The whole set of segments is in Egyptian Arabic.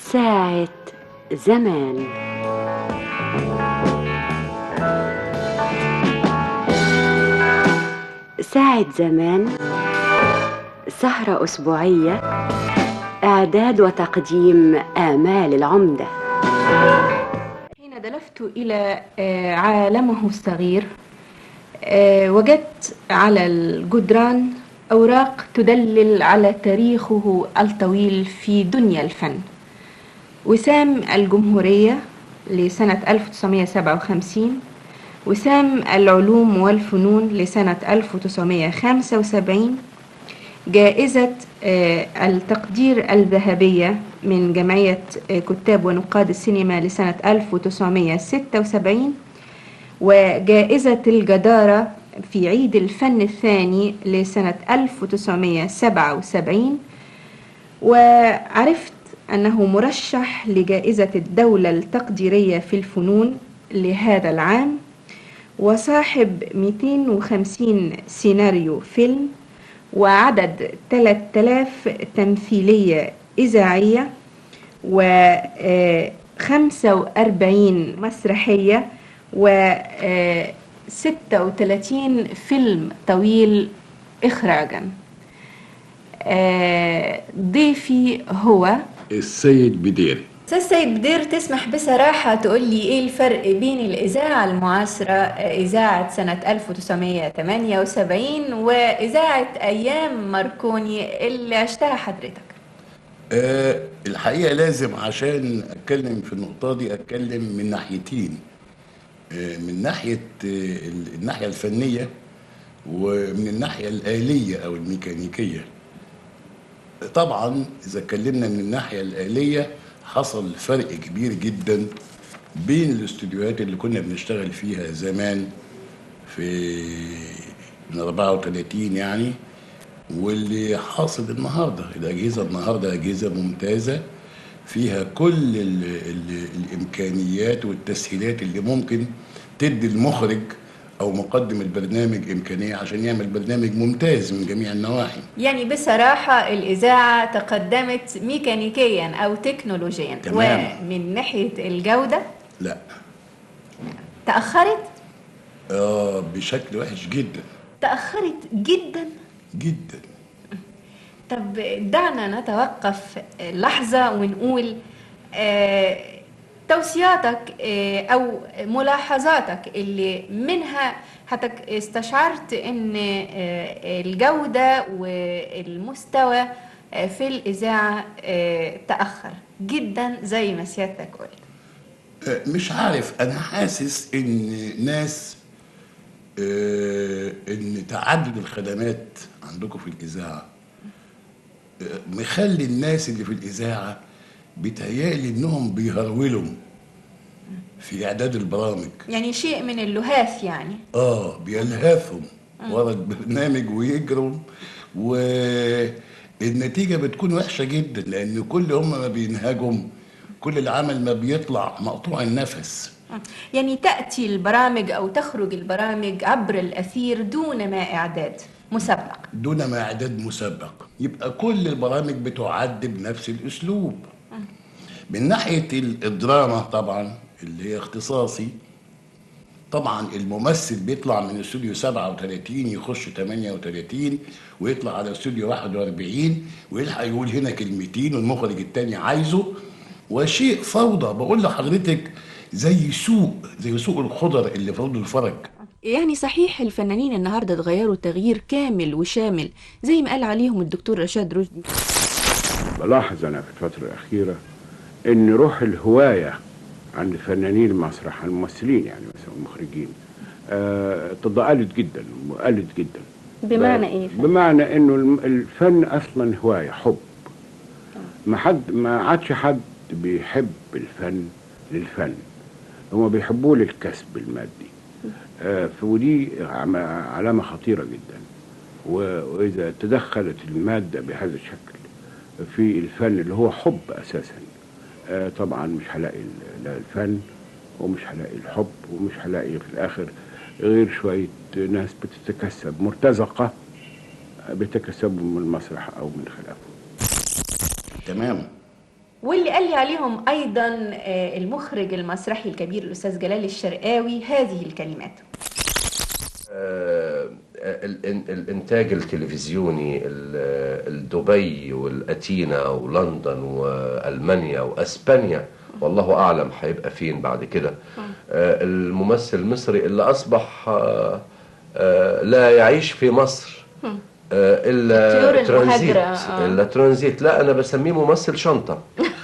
ساعة زمان ساعة زمان سهرة أسبوعية إعداد وتقديم آمال العمدة حين دلفت إلى آه، عالمه الصغير آه، وجدت على الجدران أوراق تدلل على تاريخه الطويل في دنيا الفن وسام الجمهورية لسنة 1957 وسام العلوم والفنون لسنة 1975 جائزة آه، التقدير الذهبية من جمعية آه، كتاب ونقاد السينما لسنة 1976 وجائزة الجدارة في عيد الفن الثاني لسنة 1977 وعرفت أنه مرشح لجائزة الدولة التقديرية في الفنون لهذا العام وصاحب 250 سيناريو فيلم وعدد 3000 تمثيلية إذاعية و آه، 45 مسرحية و آه، 36 فيلم طويل إخراجا آه، ضيفي هو السيد بديري استاذ سيد بدير تسمح بصراحة تقول لي ايه الفرق بين الإذاعة المعاصرة آه، إذاعة سنة 1978 وإذاعة أيام ماركوني اللي عشتها حضرتك أه الحقيقة لازم عشان أتكلم في النقطة دي أتكلم من ناحيتين أه من ناحية أه الناحية الفنية ومن الناحية الآلية أو الميكانيكية طبعا إذا اتكلمنا من الناحية الآلية حصل فرق كبير جدا بين الاستوديوهات اللي كنا بنشتغل فيها زمان في من 34 يعني واللي حاصل النهارده الاجهزه النهارده اجهزه ممتازه فيها كل ال ال الامكانيات والتسهيلات اللي ممكن تدي المخرج او مقدم البرنامج امكانيه عشان يعمل برنامج ممتاز من جميع النواحي يعني بصراحة الإذاعة تقدمت ميكانيكيا أو تكنولوجيا تمام. ومن ناحية الجودة لا تأخرت اه بشكل وحش جدا تأخرت جدا جدا طب دعنا نتوقف لحظة ونقول آه، توصياتك آه، أو ملاحظاتك اللي منها حتى استشعرت أن آه، الجودة والمستوى آه، في الإذاعة آه، تأخر جدا زي ما سيادتك قلت آه، مش عارف انا حاسس ان ناس آه، ان تعدد الخدمات عندكم في الاذاعه آه، مخلي الناس اللي في الاذاعه بيتهيألي انهم بيهرولوا في اعداد البرامج يعني شيء من اللهاث يعني اه بيلهثوا ورا البرنامج ويجروا والنتيجه بتكون وحشه جدا لان كل هم ما بينهجم كل العمل ما بيطلع مقطوع النفس يعني تأتي البرامج أو تخرج البرامج عبر الأثير دون ما إعداد مسبق دون ما اعداد مسبق يبقى كل البرامج بتعد بنفس الاسلوب من ناحيه ال- الدراما طبعا اللي هي اختصاصي طبعا الممثل بيطلع من استوديو 37 يخش 38 ويطلع على استوديو 41 ويلحق يقول هنا كلمتين والمخرج التاني عايزه وشيء فوضى بقول لحضرتك زي سوق زي سوق الخضر اللي في رد الفرج يعني صحيح الفنانين النهارده اتغيروا تغيير كامل وشامل زي ما قال عليهم الدكتور رشاد رشدي بلاحظ أنا في الفترة الأخيرة إن روح الهواية عند فنانين المسرح الممثلين يعني مثلا المخرجين آه تضاءلت جدا وقلت جدا بمعنى ب- إيه؟ بمعنى إنه الم- الفن أصلا هواية حب ما حد ما عادش حد بيحب الفن للفن هما بيحبوه للكسب المادي آه ودي عم- علامة خطيرة جدا و- وإذا تدخلت المادة بهذا الشكل في الفن اللي هو حب أساسا آه طبعا مش هلاقي ال- لا الفن ومش هلاقي الحب ومش هلاقي في الآخر غير شوية ناس بتتكسب مرتزقة بيتكسبوا من المسرح أو من خلافه تمام واللي قال لي عليهم أيضا آه، المخرج المسرحي الكبير الأستاذ جلال الشرقاوي هذه الكلمات آه، ال- ال- الانتاج التلفزيوني ال- الدبي والاتينا ولندن والمانيا واسبانيا والله اعلم هيبقى فين بعد كده آه، الممثل المصري اللي اصبح آه، آه، لا يعيش في مصر آه، الطيور الا ترانزيت المهاجرة، آه. الا ترانزيت لا انا بسميه ممثل شنطه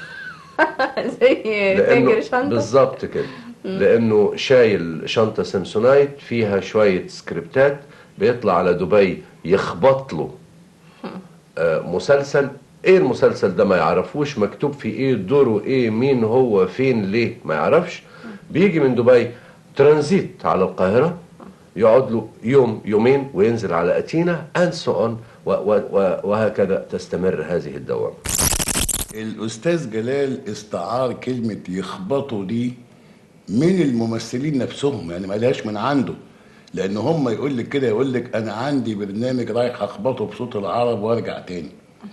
زي تاجر شنطة بالظبط كده لانه شايل شنطه سامسونايت فيها شويه سكريبتات بيطلع على دبي يخبط له آه، مسلسل ايه المسلسل ده ما يعرفوش مكتوب فيه ايه دوره ايه مين هو فين ليه ما يعرفش بيجي من دبي ترانزيت على القاهره يقعد له يوم يومين وينزل على اتينا اند سو اون وهكذا تستمر هذه الدوامه الاستاذ جلال استعار كلمه يخبطوا دي من الممثلين نفسهم يعني ما لهاش من عنده لان هم يقول لك كده يقول لك انا عندي برنامج رايح اخبطه بصوت العرب وارجع تاني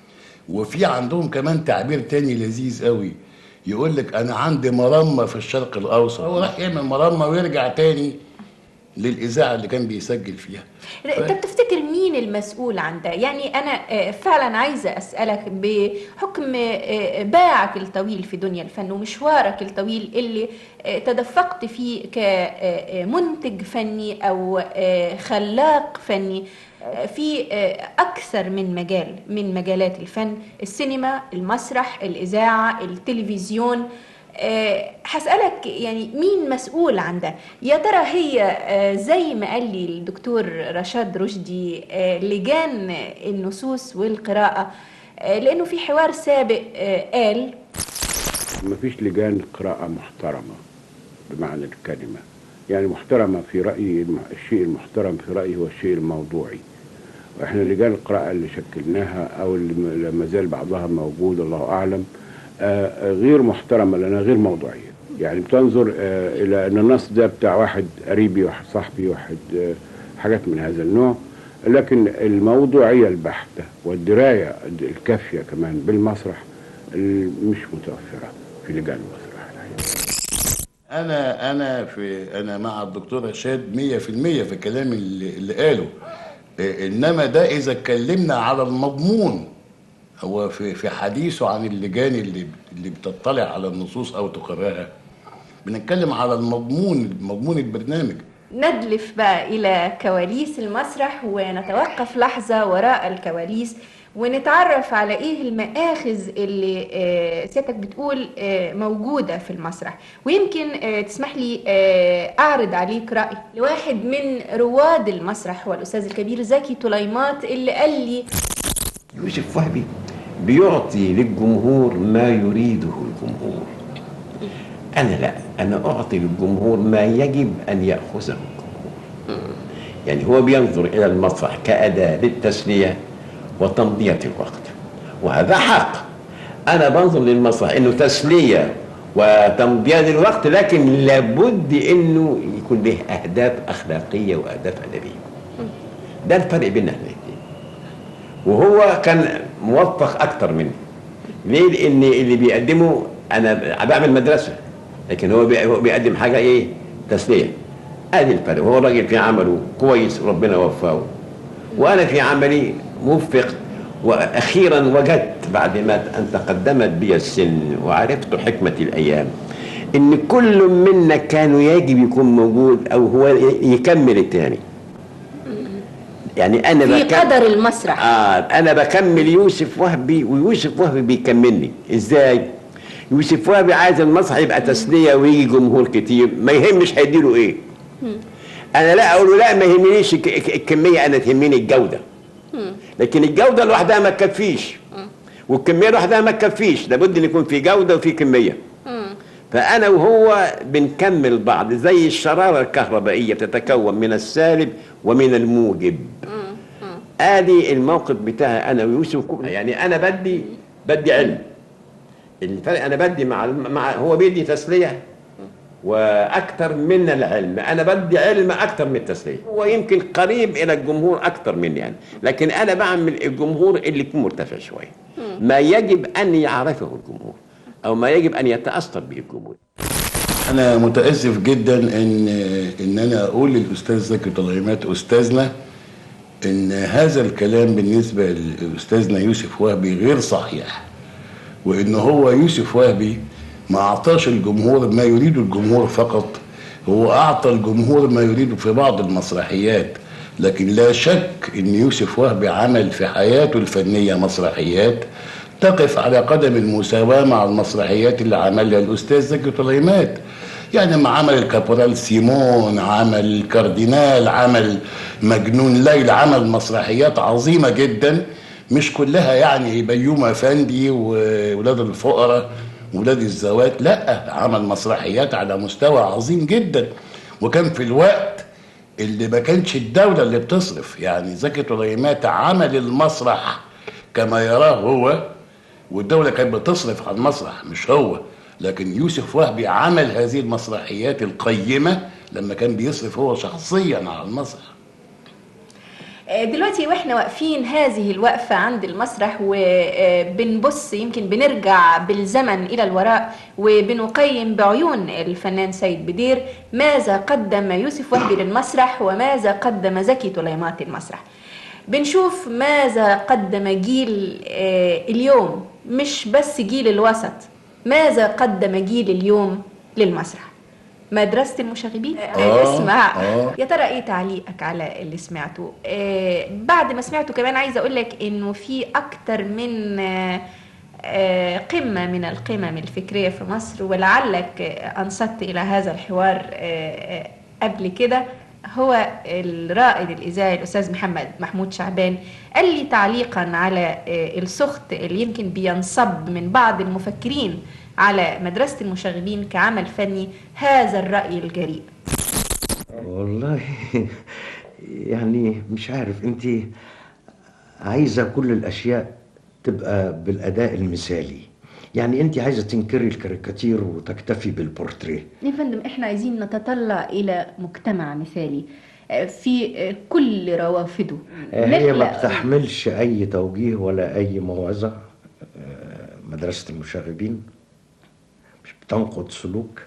وفي عندهم كمان تعبير تاني لذيذ قوي يقول لك انا عندي مرمى في الشرق الاوسط هو راح يعمل مرمى ويرجع تاني للاذاعه اللي كان بيسجل فيها انت بتفتكر مين المسؤول عن ده يعني انا آه، فعلا عايزه اسالك بحكم آه، باعك الطويل في دنيا الفن ومشوارك الطويل اللي آه، تدفقت فيه كمنتج فني او آه، خلاق فني آه، في آه، اكثر من مجال من مجالات الفن السينما المسرح الاذاعه التلفزيون آه، هسألك يعني مين مسؤول عن ده يا ترى هي آه، زي ما قال لي الدكتور رشاد رشدي آه، لجان النصوص والقراءة آه، لأنه في حوار سابق آه، قال مفيش لجان قراءة محترمة بمعنى الكلمة يعني محترمة في رأيي الم- الشيء المحترم في رأيي هو الشيء الموضوعي واحنا لجان القراءة اللي شكلناها او اللي م- ما زال بعضها موجود الله اعلم آه، آه، غير محترمة لانها غير موضوعية يعني بتنظر آه، الى ان النص ده بتاع واحد قريبي واحد صاحبي واحد آه، حاجات من هذا النوع لكن الموضوعية البحتة والدراية الكافية كمان بالمسرح ال- مش متوفرة في لجان المسرح الحقيقة. انا انا في انا مع الدكتور رشاد 100% في الكلام اللي, اللي قاله إيه، انما ده اذا اتكلمنا على المضمون هو في في حديثه عن اللجان اللي اللي بتطلع على النصوص او تقررها بنتكلم على المضمون مضمون البرنامج ندلف بقى إلى كواليس المسرح ونتوقف لحظة وراء الكواليس ونتعرف على ايه المآخذ اللي آه، سيادتك بتقول آه، موجودة في المسرح ويمكن آه، تسمح لي آه، أعرض عليك رأي لواحد من رواد المسرح هو الأستاذ الكبير زكي طليمات اللي قال لي يوسف وهبي بيعطي للجمهور ما يريده الجمهور أنا لا أنا أعطي للجمهور ما يجب أن يأخذه الجمهور يعني هو بينظر إلى المسرح كأداة للتسلية وتمضية الوقت وهذا حق أنا بنظر للمسرح إنه تسلية وتمضية للوقت لكن لابد إنه يكون له أهداف أخلاقية وأهداف أدبية ده الفرق بيننا احنا الاثنين وهو كان موفق اكتر مني ليه لان اللي بيقدمه انا بعمل مدرسه لكن هو بي- هو بيقدم حاجه ايه تسليه ادي الفرق وهو راجل في عمله كويس ربنا وفقه وانا في عملي موفق واخيرا وجدت بعد ما ان تقدمت بي السن وعرفت حكمه الايام ان كل منا كان يجب يكون موجود او هو يكمل الثاني يعني انا في بكم- قدر المسرح آه انا بكمل يوسف وهبي ويوسف وهبي بيكملني ازاي يوسف وهبي عايز المسرح يبقى تسليه ويجي جمهور كتير ما يهمش هيديله ايه انا لا اقول له لا ما يهمنيش الك- الك- الكميه انا تهمني الجوده لكن الجوده لوحدها ما تكفيش والكميه لوحدها ما تكفيش لابد ان يكون في جوده وفي كميه فانا وهو بنكمل بعض زي الشراره الكهربائيه بتتكون من السالب ومن الموجب ادي الموقف بتاعي انا ويوسف يعني انا بدي بدي علم الفرق انا بدي مع الم- مع هو بيدي تسليه واكثر من العلم انا بدي علم اكثر من التسليه هو يمكن قريب الى الجمهور اكثر مني يعني لكن انا بعمل الجمهور اللي يكون مرتفع شويه ما يجب ان يعرفه الجمهور او ما يجب ان يتاثر به الجمهور انا متاسف جدا ان ان انا اقول للاستاذ زكي طليمات استاذنا ان هذا الكلام بالنسبه لاستاذنا يوسف وهبي غير صحيح وان هو يوسف وهبي ما اعطاش الجمهور ما يريده الجمهور فقط هو اعطى الجمهور ما يريده في بعض المسرحيات لكن لا شك ان يوسف وهبي عمل في حياته الفنيه مسرحيات تقف على قدم المساواه مع المسرحيات اللي عملها الاستاذ زكي طليمات يعني ما عمل الكابورال سيمون عمل الكاردينال عمل مجنون ليل عمل مسرحيات عظيمه جدا مش كلها يعني بيوم افندي وولاد الفقراء ولاد الزوات لا عمل مسرحيات على مستوى عظيم جدا وكان في الوقت اللي ما كانش الدولة اللي بتصرف يعني زكي طليمات عمل المسرح كما يراه هو والدولة كانت بتصرف على المسرح مش هو لكن يوسف وهبي عمل هذه المسرحيات القيمة لما كان بيصرف هو شخصيا على المسرح آه، دلوقتي واحنا واقفين هذه الوقفة عند المسرح وبنبص يمكن بنرجع بالزمن إلى الوراء وبنقيم بعيون الفنان سيد بدير ماذا قدم يوسف وهبي للمسرح وماذا قدم زكي طليمات للمسرح بنشوف ماذا قدم جيل آه، اليوم مش بس جيل الوسط ماذا قدم جيل اليوم للمسرح مدرسة المشاغبين آه، اسمع آه. يا ترى ايه تعليقك على اللي سمعته آه بعد ما سمعته كمان عايزه اقول لك انه في اكتر من آه آه قمه من القمم الفكريه في مصر ولعلك آه انصت الى هذا الحوار آه آه قبل كده هو الرائد الاذاعي الاستاذ محمد محمود شعبان قال لي تعليقا على آه السخط اللي يمكن بينصب من بعض المفكرين على مدرسه المشاغبين كعمل فني هذا الراي الجريء والله يعني مش عارف انت عايزه كل الاشياء تبقى بالاداء المثالي يعني انت عايزه تنكري الكاريكاتير وتكتفي بالبورتريه يا فندم احنا عايزين نتطلع الى مجتمع مثالي آه، في آه، كل روافده هي ما نخلق- بتحملش اي توجيه ولا اي موعظه آه، مدرسه المشاغبين مش بتنقد سلوك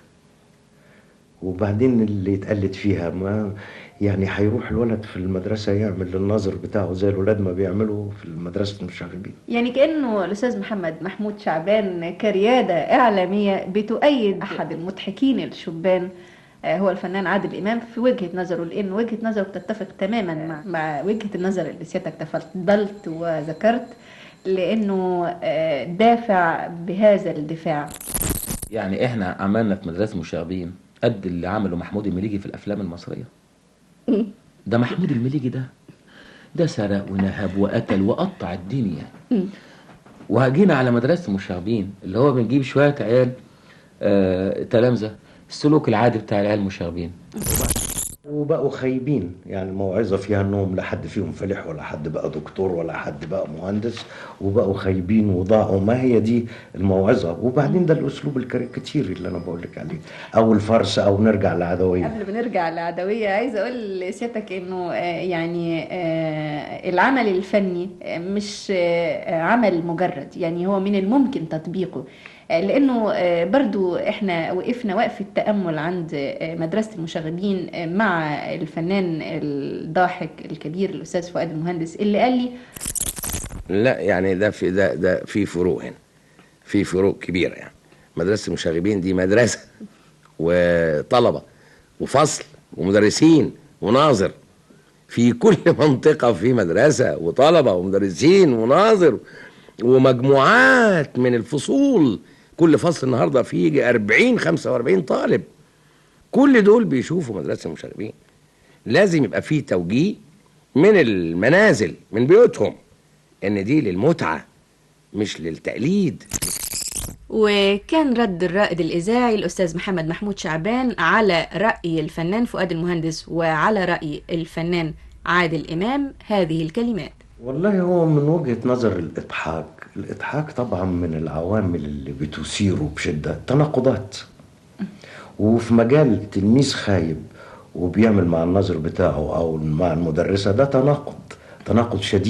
وبعدين اللي يتقلد فيها ما يعني هيروح الولد في المدرسه يعمل الناظر بتاعه زي الولاد ما بيعملوا في مدرسه المشاغبين يعني كانه الاستاذ محمد محمود شعبان كرياده اعلاميه بتؤيد احد المضحكين الشبان آه، هو الفنان عادل امام في وجهه نظره لان وجهه نظره تتفق تماما مع مع وجهه النظر اللي سيادتك تفضلت وذكرت لانه آه، دافع بهذا الدفاع يعني احنا عملنا في مدرسه مشاغبين قد اللي عمله محمود المليجي في الافلام المصريه ده محمود المليجي ده ده سرق ونهب وقتل وقطع الدنيا وهجينا على مدرسه المشاغبين اللي هو بنجيب شويه عيال آه تلامذه السلوك العادي بتاع العيال المشاغبين وبقوا خايبين يعني الموعظة فيها انهم لا حد فيهم فلح ولا حد بقى دكتور ولا حد بقى مهندس وبقوا خايبين وضاعوا ما هي دي الموعظة وبعدين ده الاسلوب الكاريكاتيري اللي انا بقول لك عليه او الفرس او نرجع للعدوية قبل ما نرجع للعدوية عايزة أقول لسيادتك إنه آه، يعني آه، العمل الفني آه، مش آه، عمل مجرد يعني هو من الممكن تطبيقه آه، لأنه آه، برضو إحنا وقفنا وقفة تأمل عند آه، مدرسة المشاغبين آه، مع الفنان الضاحك الكبير الأستاذ فؤاد المهندس اللي قال لي لا يعني ده في ده ده في فروق هنا في فروق كبيره يعني مدرسه المشاغبين دي مدرسه وطلبه وفصل ومدرسين وناظر في كل منطقه في مدرسه وطلبه ومدرسين وناظر ومجموعات من الفصول كل فصل النهارده فيه يجي 40 45 طالب كل دول بيشوفوا مدرسه المشاغبين لازم يبقى فيه توجيه من المنازل من بيوتهم ان دي للمتعه مش للتقليد وكان رد الرائد الإذاعي الأستاذ محمد محمود شعبان على رأي الفنان فؤاد المهندس وعلى رأي الفنان عادل إمام هذه الكلمات والله هو من وجهة نظر الإضحاك الإضحاك طبعا من العوامل اللي بتثيره بشدة تناقضات وفي مجال تلميذ خايب وبيعمل مع الناظر بتاعه أو مع المدرسة ده تناقض تناقض شديد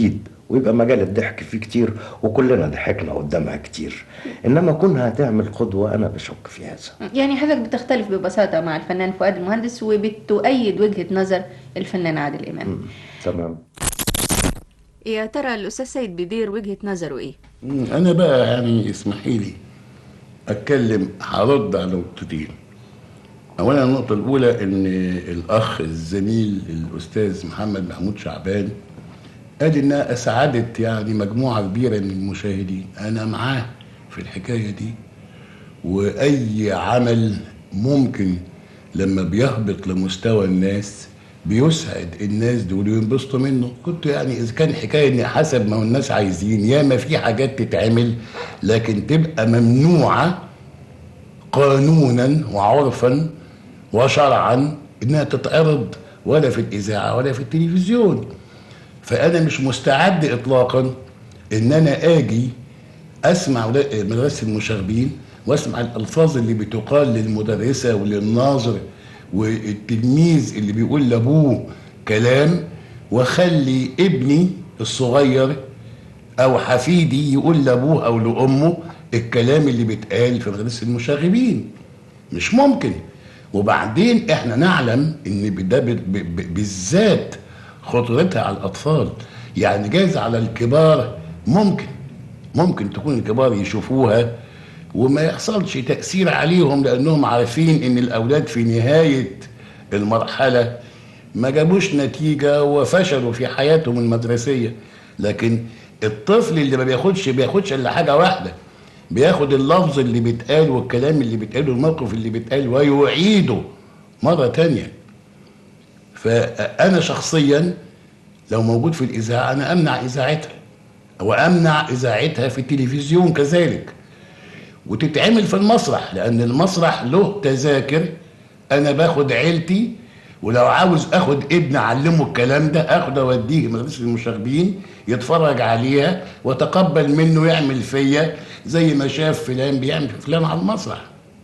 ويبقى مجال الضحك فيه كتير وكلنا ضحكنا قدامها كتير انما كونها تعمل قدوه انا بشك في هذا يعني حضرتك بتختلف ببساطة مع الفنان فؤاد المهندس وبتؤيد وجهة نظر الفنان عادل إمام تمام يا ترى الأستاذ سيد بدير وجهة نظره إيه؟ انا بقى يعني اسمحي لي اتكلم هرد على نقطتين اولا النقطه الاولى ان الاخ الزميل الاستاذ محمد محمود شعبان قال انها اسعدت يعني مجموعه كبيره من المشاهدين انا معاه في الحكايه دي واي عمل ممكن لما بيهبط لمستوى الناس بيسعد الناس دول وينبسطوا منه كنت يعني اذا كان حكايه ان حسب ما هو الناس عايزين ياما في حاجات تتعمل لكن تبقى ممنوعه قانونا وعرفا وشرعا انها تتعرض ولا في الاذاعه ولا في التلفزيون فانا مش مستعد اطلاقا ان انا اجي اسمع ولا- مدرسه المشاغبين واسمع الالفاظ اللي بتقال للمدرسه وللناظر والتلميذ اللي بيقول لابوه كلام واخلي ابني الصغير او حفيدي يقول لابوه او لامه الكلام اللي بيتقال في مدرسه المشاغبين مش ممكن وبعدين احنا نعلم ان ده ب- ب- ب- بالذات خطورتها على الاطفال يعني جايز على الكبار ممكن ممكن تكون الكبار يشوفوها وما يحصلش تأثير عليهم لأنهم عارفين إن الأولاد في نهاية المرحلة ما جابوش نتيجة وفشلوا في حياتهم المدرسية لكن الطفل اللي ما بياخدش بياخدش إلا حاجة واحدة بياخد اللفظ اللي بيتقال والكلام اللي بيتقال والموقف اللي بيتقال ويعيده مرة تانية فأنا شخصيا لو موجود في الإذاعة أنا أمنع إذاعتها وأمنع إذاعتها في التلفزيون كذلك وتتعمل في المسرح لأن المسرح له تذاكر أنا باخد عيلتي ولو عاوز اخد ابن اعلمه الكلام ده اخد اوديه مدرسه المشاغبين يتفرج عليها واتقبل منه يعمل فيا زي ما شاف فلان بيعمل في فلان على المسرح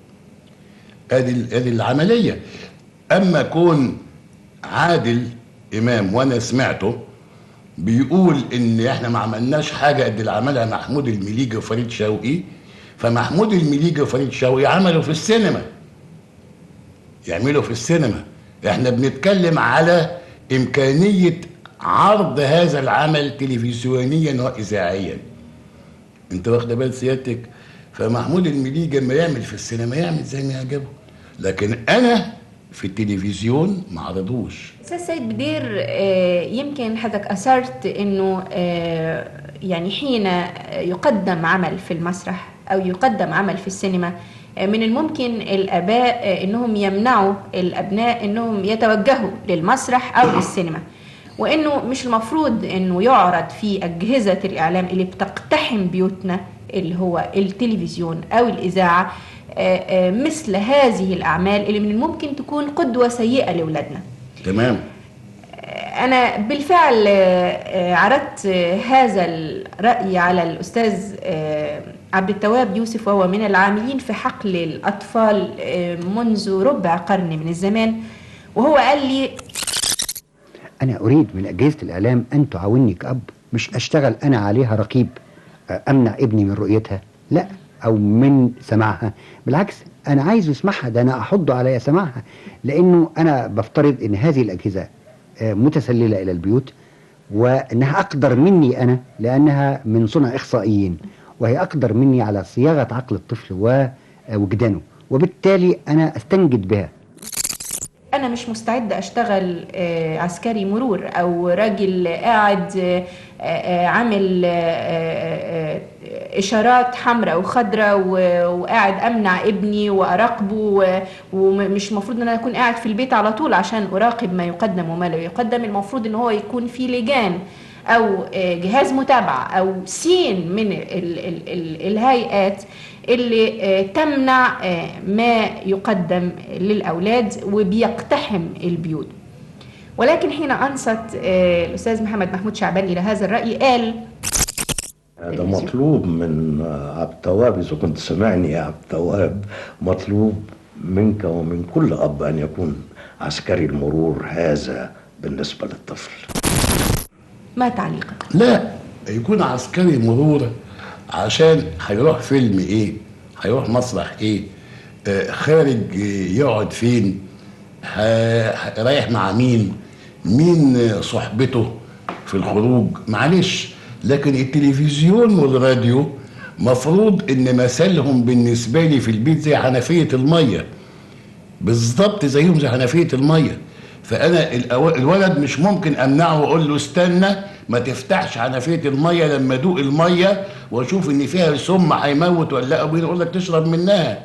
ادي ادي العمليه اما كون عادل امام وانا سمعته بيقول ان احنا ما عملناش حاجه قد اللي عملها محمود المليجي وفريد شوقي فمحمود المليجي وفريد شوقي عملوا في السينما يعملوا في السينما احنا بنتكلم على امكانيه عرض هذا العمل تلفزيونيا واذاعيا انت واخده بال سيادتك فمحمود المليجي لما يعمل في السينما يعمل زي ما يعجبه لكن انا في التلفزيون ما عرضوش استاذ سيد بدير آه، يمكن حضرتك اثرت انه آه، يعني حين يقدم عمل في المسرح او يقدم عمل في السينما آه، من الممكن الاباء آه، انهم يمنعوا الابناء انهم يتوجهوا للمسرح او للسينما وانه مش المفروض انه يعرض في اجهزه الاعلام اللي بتقتحم بيوتنا اللي هو التلفزيون او الاذاعه آه، آه، مثل هذه الاعمال اللي من الممكن تكون قدوه سيئه لاولادنا تمام أنا بالفعل آه، آه، عرضت آه، هذا الرأي على الأستاذ آه، عبد التواب يوسف وهو من العاملين في حقل الأطفال آه، منذ ربع قرن من الزمان وهو قال لي أنا أريد من أجهزة الإعلام أن تعاونني كأب مش أشتغل أنا عليها رقيب آه، أمنع ابني من رؤيتها لا أو من سماعها بالعكس أنا عايز يسمعها ده أنا أحض على سماعها لأنه أنا بفترض أن هذه الأجهزة آه، متسللة إلى البيوت وأنها أقدر مني أنا لأنها من صنع إخصائيين وهي أقدر مني على صياغة عقل الطفل ووجدانه وبالتالي أنا أستنجد بها أنا مش مستعد أشتغل آه، عسكري مرور أو راجل قاعد آه، آه، عامل آه، آه، آه، إشارات حمراء وخضراء و- وقاعد أمنع ابني وأراقبه و- ومش المفروض إن أنا أكون قاعد في البيت على طول عشان أراقب ما يقدم وما لا يقدم المفروض إن هو يكون في لجان أو آه، جهاز متابعة أو سين من ال ال ال الهيئات اللي آه، تمنع آه، ما يقدم للأولاد وبيقتحم البيوت ولكن حين أنصت آه، الأستاذ محمد محمود شعبان إلى هذا الرأي قال هذا مطلوب من عبد التواب إذا كنت سمعني يا عبد التواب مطلوب منك ومن كل أب أن يكون عسكري المرور هذا بالنسبة للطفل ما تعليقك؟ لا يكون عسكري مرور عشان هيروح فيلم ايه هيروح مسرح ايه آه خارج آه، يقعد فين ه- ه- رايح مع مين مين آه، صحبته في الخروج معلش لكن التلفزيون والراديو مفروض ان مثلهم بالنسبه لي في البيت زي حنفيه الميه بالظبط زيهم زي حنفيه الميه فانا الأو- الولد مش ممكن امنعه واقول له استنى ما تفتحش حنفيه الميه لما ادوق الميه واشوف ان فيها سم هيموت ولا لا ابويا يقول لك تشرب منها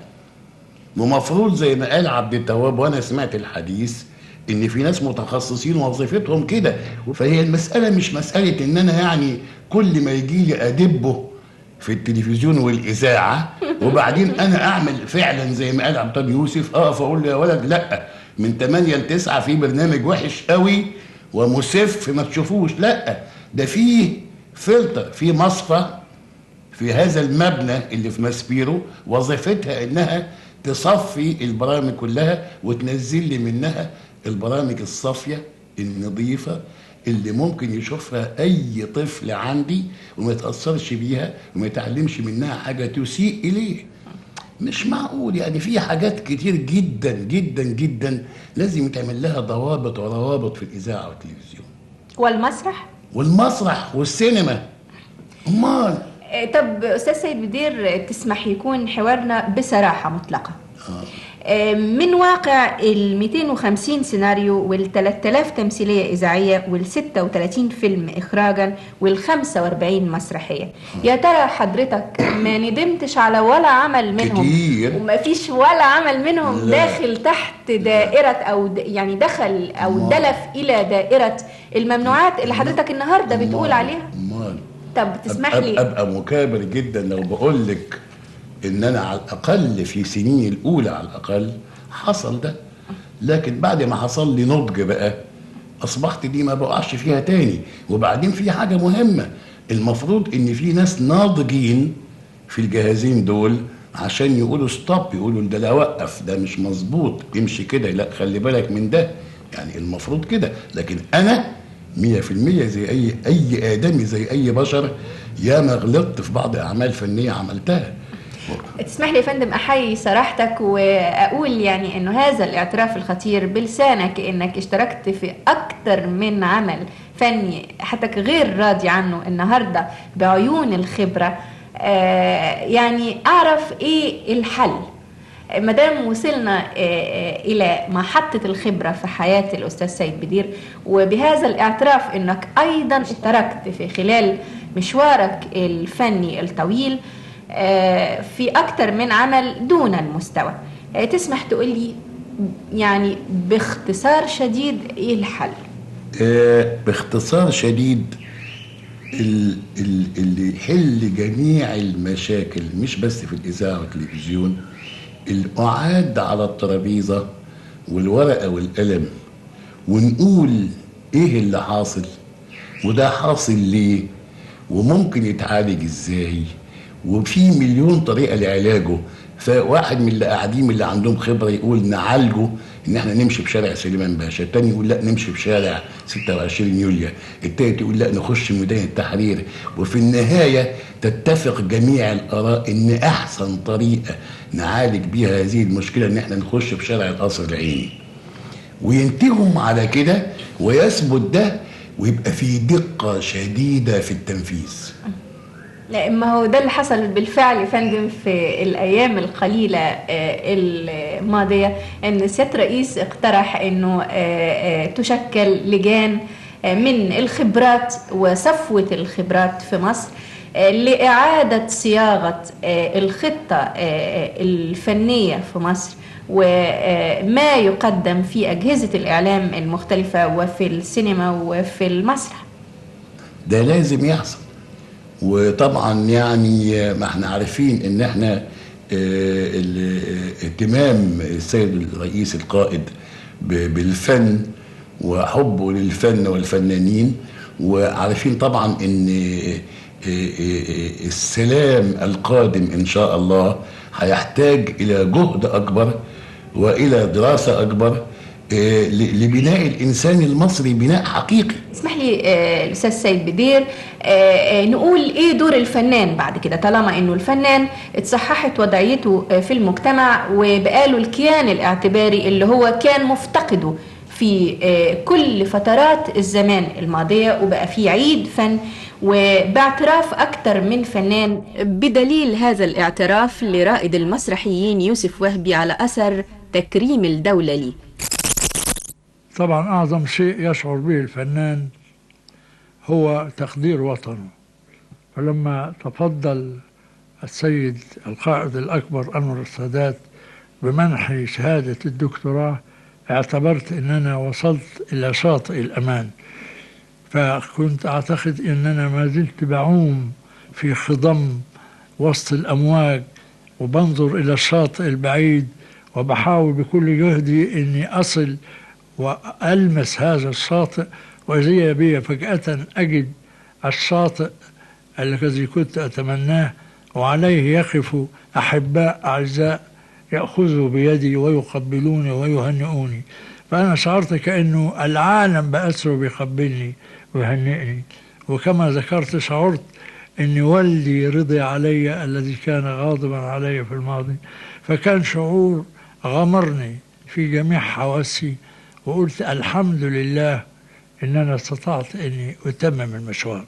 ومفروض زي ما قال عبد التواب وانا سمعت الحديث ان في ناس متخصصين وظيفتهم كده فهي المساله مش مساله ان انا يعني كل ما يجي لي ادبه في التلفزيون والاذاعه وبعدين انا اعمل فعلا زي ما قال عبد الله يوسف اقف اقول له يا ولد لا من 8 ل 9 في برنامج وحش قوي ومسف ما تشوفوش لا ده فيه فلتر في مصفى في هذا المبنى اللي في ماسبيرو وظيفتها انها تصفي البرامج كلها وتنزل لي منها البرامج الصافيه النظيفه اللي ممكن يشوفها اي طفل عندي وما يتاثرش بيها وما يتعلمش منها حاجه تسيء اليه مش معقول يعني في حاجات كتير جدا جدا جدا لازم يتعمل لها ضوابط وروابط في الاذاعه والتلفزيون والمسرح والمسرح والسينما امال آه، طب استاذ سيد بدير تسمح يكون حوارنا بصراحه مطلقه آه، من واقع ال 250 سيناريو وال 3000 تمثيليه اذاعيه وال 36 فيلم اخراجا وال 45 مسرحيه يا ترى حضرتك ما ندمتش على ولا عمل منهم كتير. وما فيش ولا عمل منهم لا. داخل تحت دائره او د- يعني دخل او دلف الى دائره الممنوعات اللي حضرتك النهارده بتقول عليها امال طب تسمح أبقى, لي ابقى مكابر جدا لو بقول لك ان انا على الاقل في سنيني الاولى على الاقل حصل ده لكن بعد ما حصل لي نضج بقى اصبحت دي ما بقعش فيها تاني وبعدين في حاجه مهمه المفروض ان في ناس ناضجين في الجهازين دول عشان يقولوا ستوب يقولوا ده لا وقف ده مش مظبوط امشي كده لا خلي بالك من ده يعني المفروض كده لكن انا مية في المية زي أي أي آدمي زي أي بشر ياما غلطت في بعض أعمال فنية عملتها تسمح لي يا فندم احيي صراحتك واقول يعني انه هذا الاعتراف الخطير بلسانك انك اشتركت في اكثر من عمل فني حتى غير راضي عنه النهارده بعيون الخبره آه، يعني اعرف ايه الحل ما دام وصلنا آه، آه، الى محطه الخبره في حياه الاستاذ سيد بدير وبهذا الاعتراف انك ايضا اشتركت في خلال مشوارك الفني الطويل آه، في اكثر من عمل دون المستوى آه، تسمح تقول لي يعني باختصار شديد ايه الحل آه باختصار شديد ال- ال- اللي يحل جميع المشاكل مش بس في الإذاعة والتلفزيون القعاد على الترابيزة والورقة والقلم ونقول إيه اللي حاصل وده حاصل ليه وممكن يتعالج إزاي وفي مليون طريقة لعلاجه فواحد من اللي قاعدين من اللي عندهم خبرة يقول نعالجه ان احنا نمشي بشارع سليمان باشا التاني يقول لا نمشي بشارع 26 يوليو التالت يقول لا نخش ميدان التحرير وفي النهاية تتفق جميع الآراء ان احسن طريقة نعالج بيها هذه المشكلة ان احنا نخش بشارع القصر العيني وينتهوا على كده ويثبت ده ويبقى في دقة شديدة في التنفيذ لا ما هو ده اللي حصل بالفعل يا فندم في الايام القليله آه، الماضيه ان سياده الرئيس اقترح انه آه، آه، تشكل لجان آه، من الخبرات وصفوه الخبرات في مصر آه، لإعادة صياغة آه، الخطة آه، الفنية في مصر وما يقدم في أجهزة الإعلام المختلفة وفي السينما وفي المسرح ده لازم يحصل وطبعا يعني ما احنا عارفين ان احنا آه، ال- آه، اهتمام السيد الرئيس القائد ب- بالفن وحبه للفن والفنانين وعارفين طبعا ان آه، آه، آه، السلام القادم ان شاء الله هيحتاج الى جهد اكبر والى دراسه اكبر آه، ل- لبناء الانسان المصري بناء حقيقي اسمح لي آه، الاستاذ سيد بدير آه، آه، نقول ايه دور الفنان بعد كده طالما انه الفنان اتصححت وضعيته آه، في المجتمع وبقاله الكيان الاعتباري اللي هو كان مفتقده في آه، كل فترات الزمان الماضية وبقى في عيد فن وباعتراف أكثر من فنان بدليل هذا الاعتراف لرائد المسرحيين يوسف وهبي على أثر تكريم الدولة ليه طبعا أعظم شيء يشعر به الفنان هو تقدير وطنه فلما تفضل السيد القائد الأكبر أنور السادات بمنحي شهادة الدكتوراه اعتبرت أن أنا وصلت إلى شاطئ الأمان فكنت أعتقد أن أنا ما زلت بعوم في خضم وسط الأمواج وبنظر إلى الشاطئ البعيد وبحاول بكل جهدي أني أصل وألمس هذا الشاطئ وإذا بي فجأة أجد الشاطئ الذي كنت أتمناه وعليه يقف أحباء أعزاء يأخذوا بيدي ويقبلوني ويهنئوني فأنا شعرت كأنه العالم بأسره بيقبلني ويهنئني وكما ذكرت شعرت أن والدي رضي علي الذي كان غاضبا علي في الماضي فكان شعور غمرني في جميع حواسي وقلت الحمد لله ان انا استطعت اني اتمم المشوار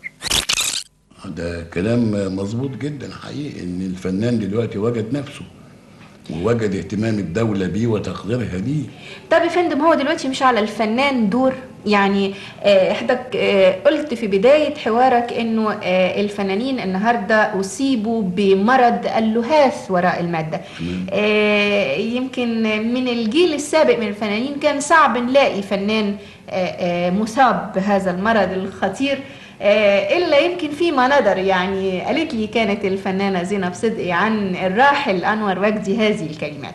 ده كلام مظبوط جدا حقيقي ان الفنان دلوقتي وجد نفسه ووجد اهتمام الدولة بيه وتقديرها ليه طب يا فندم هو دلوقتي مش على الفنان دور يعني آه، حضرتك آه، قلت في بداية حوارك انه آه، الفنانين النهاردة اصيبوا بمرض اللهاث وراء المادة آه، يمكن من الجيل السابق من الفنانين كان صعب نلاقي فنان آه، آه، مصاب بهذا المرض الخطير آه، الا يمكن فيما ندر يعني قالت لي كانت الفنانه زينب صدقي عن الراحل انور وجدي هذه الكلمات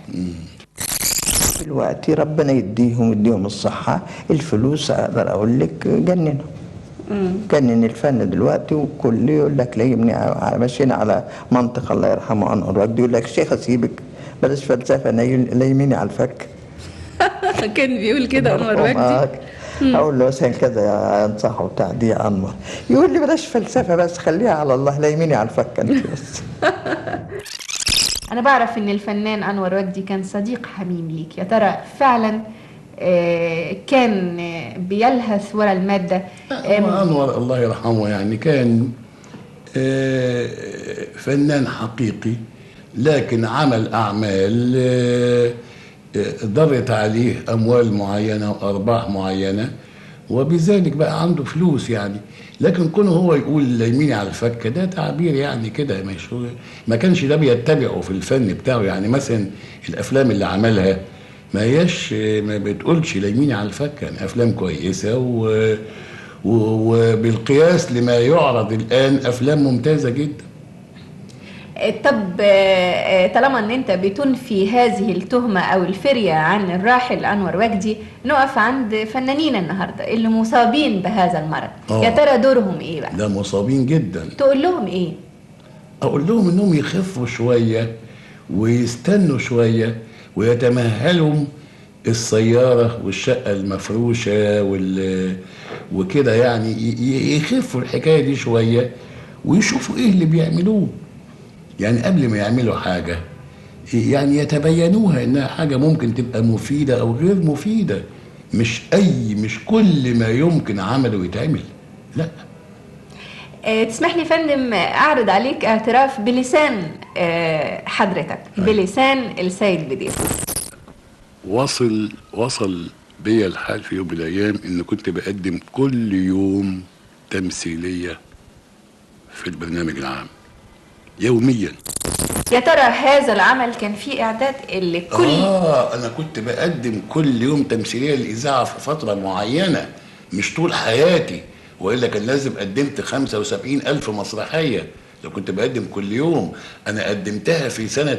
دلوقتي ربنا يديهم يديهم الصحة الفلوس أقدر أقول لك جننهم جنن الفن دلوقتي وكل يقول لك ليمني على ماشيين على منطق الله يرحمه أنور وجدي يقول لك شيخ أسيبك بلاش فلسفة نيل- ليميني على الفك كان بيقول كده انور مرحوم، وجدي آه. اقول له مثلا كذا يا انصحه بتاع دي يا انور يقول لي بلاش فلسفه بس خليها على الله لا يميني على الفك انت بس انا بعرف ان الفنان انور وجدي كان صديق حميم ليك يا ترى فعلا آه، كان آه، بيلهث ورا الماده آم، وأنور الله يرحمه يعني كان آه، فنان حقيقي لكن عمل أعمال آه، آه، ضرت عليه أموال معينة وأرباح معينة وبذلك بقى عنده فلوس يعني لكن كونه هو يقول يميني على الفك ده تعبير يعني كده مش هو- ما كانش ده بيتبعه في الفن بتاعه يعني مثلا الافلام اللي عملها ما هياش ما بتقولش يميني على الفك يعني افلام كويسه و و- وبالقياس لما يعرض الان افلام ممتازه جدا آه، طب آه، آه، طالما ان انت بتنفي هذه التهمه او الفريه عن الراحل انور وجدي نقف عند فنانين النهارده اللي مصابين بهذا المرض آه. يا ترى دورهم ايه بقى ده مصابين جدا تقول لهم ايه اقول لهم انهم يخفوا شويه ويستنوا شويه ويتمهلوا السياره والشقه المفروشه وال وكده يعني ي- ي- يخفوا الحكايه دي شويه ويشوفوا ايه اللي بيعملوه يعني قبل ما يعملوا حاجه يعني يتبينوها انها حاجه ممكن تبقى مفيده او غير مفيده مش اي مش كل ما يمكن عمله يتعمل لا آه، تسمح لي يا فندم آه، اعرض عليك اعتراف بلسان آه، حضرتك بلسان السيد بدير وصل وصل بيا الحال في يوم من الايام ان كنت بقدم كل يوم تمثيليه في البرنامج العام يوميا يا ترى هذا العمل كان فيه اعداد اللي كل اه انا كنت بقدم كل يوم تمثيليه للاذاعه في فتره معينه مش طول حياتي والا كان لازم قدمت 75 الف مسرحيه لو كنت بقدم كل يوم انا قدمتها في سنه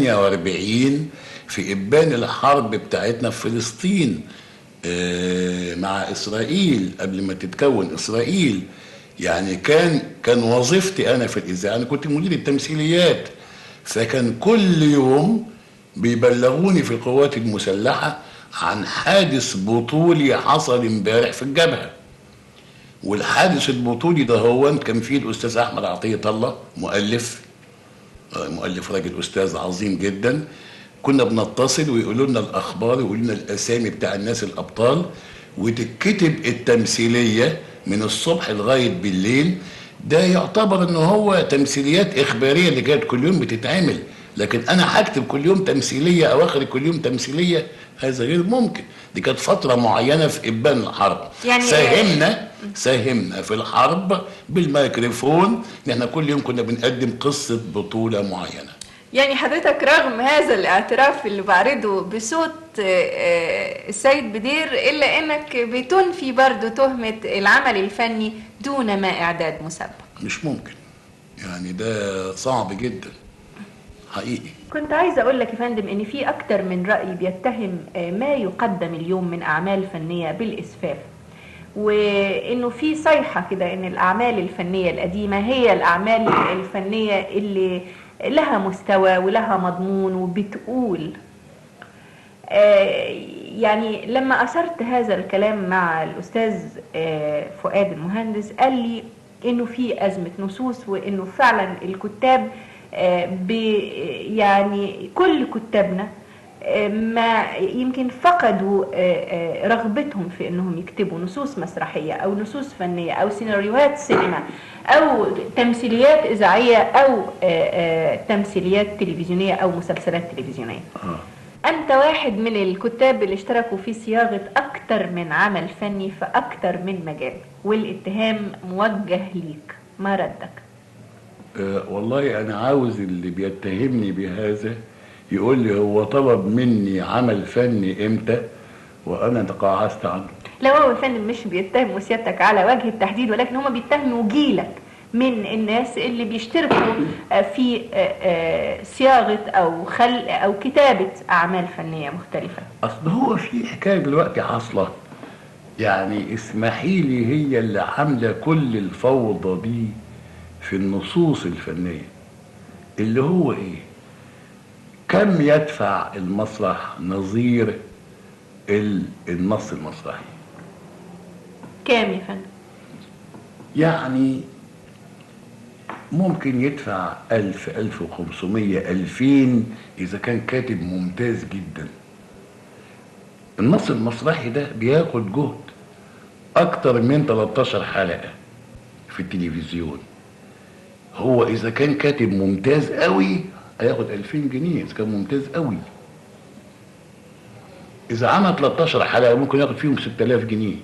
48 في ابان الحرب بتاعتنا في فلسطين آه، مع اسرائيل قبل ما تتكون اسرائيل يعني كان كان وظيفتي انا في الاذاعه انا كنت مدير التمثيليات فكان كل يوم بيبلغوني في القوات المسلحه عن حادث بطولي حصل امبارح في الجبهه والحادث البطولي ده هو كان فيه الاستاذ احمد عطيه الله مؤلف آه، مؤلف راجل استاذ عظيم جدا كنا بنتصل ويقولوا لنا الاخبار ويقولوا لنا الاسامي بتاع الناس الابطال وتتكتب التمثيليه من الصبح لغايه بالليل ده يعتبر ان هو تمثيليات اخباريه اللي كانت كل يوم بتتعمل لكن انا هكتب كل يوم تمثيليه او اخرج كل يوم تمثيليه هذا غير ممكن دي كانت فتره معينه في ابان الحرب يعني- ساهمنا ساهمنا في الحرب بالميكروفون ان احنا كل يوم كنا بنقدم قصه بطوله معينه يعني حضرتك رغم هذا الاعتراف اللي بعرضه بصوت آه، آه، السيد بدير إلا أنك بتنفي برضو تهمة العمل الفني دون ما إعداد مسبق مش ممكن يعني ده صعب جدا حقيقي كنت عايزة أقول لك يا فندم إن في أكتر من رأي بيتهم آه، ما يقدم اليوم من أعمال فنية بالإسفاف وإنه في صيحة كده إن الأعمال الفنية القديمة هي الأعمال الفنية اللي لها مستوى ولها مضمون وبتقول آه، يعني لما أثرت هذا الكلام مع الأستاذ آه، فؤاد المهندس قال لي إنه في أزمة نصوص وإنه فعلا الكتاب آه، ب- يعني كل كتابنا آه، ما يمكن فقدوا آه، آه، رغبتهم في انهم يكتبوا نصوص مسرحيه او نصوص فنيه او سيناريوهات سينما او تمثيليات اذاعيه او آه، آه، تمثيليات تلفزيونيه او مسلسلات تلفزيونيه. أنت واحد من الكتاب اللي اشتركوا في صياغة أكتر من عمل فني في أكتر من مجال والاتهام موجه ليك ما ردك أه والله انا عاوز اللي بيتهمني بهذا يقول لي هو طلب مني عمل فني امتى وانا تقاعست عنه لو هو يا فندم مش بيتهموا سيادتك على وجه التحديد ولكن هما بيتهموا جيلك من الناس اللي بيشتركوا آه، في آه، آه، صياغة أو خلق أو كتابة أعمال فنية مختلفة اصل هو في حكايه دلوقتي حاصله يعني اسمحي لي هي اللي عامله كل الفوضى دي في النصوص الفنيه اللي هو ايه كم يدفع المسرح نظير ال- النص المسرحي كام يا فندم؟ يعني ممكن يدفع ألف ألف وخمسمية ألفين إذا كان كاتب ممتاز جدا النص المسرحي ده بياخد جهد أكتر من 13 حلقة في التلفزيون هو إذا كان كاتب ممتاز قوي هياخد 2000 جنيه إذا كان ممتاز قوي إذا عمل 13 حلقة ممكن ياخد فيهم 6000 جنيه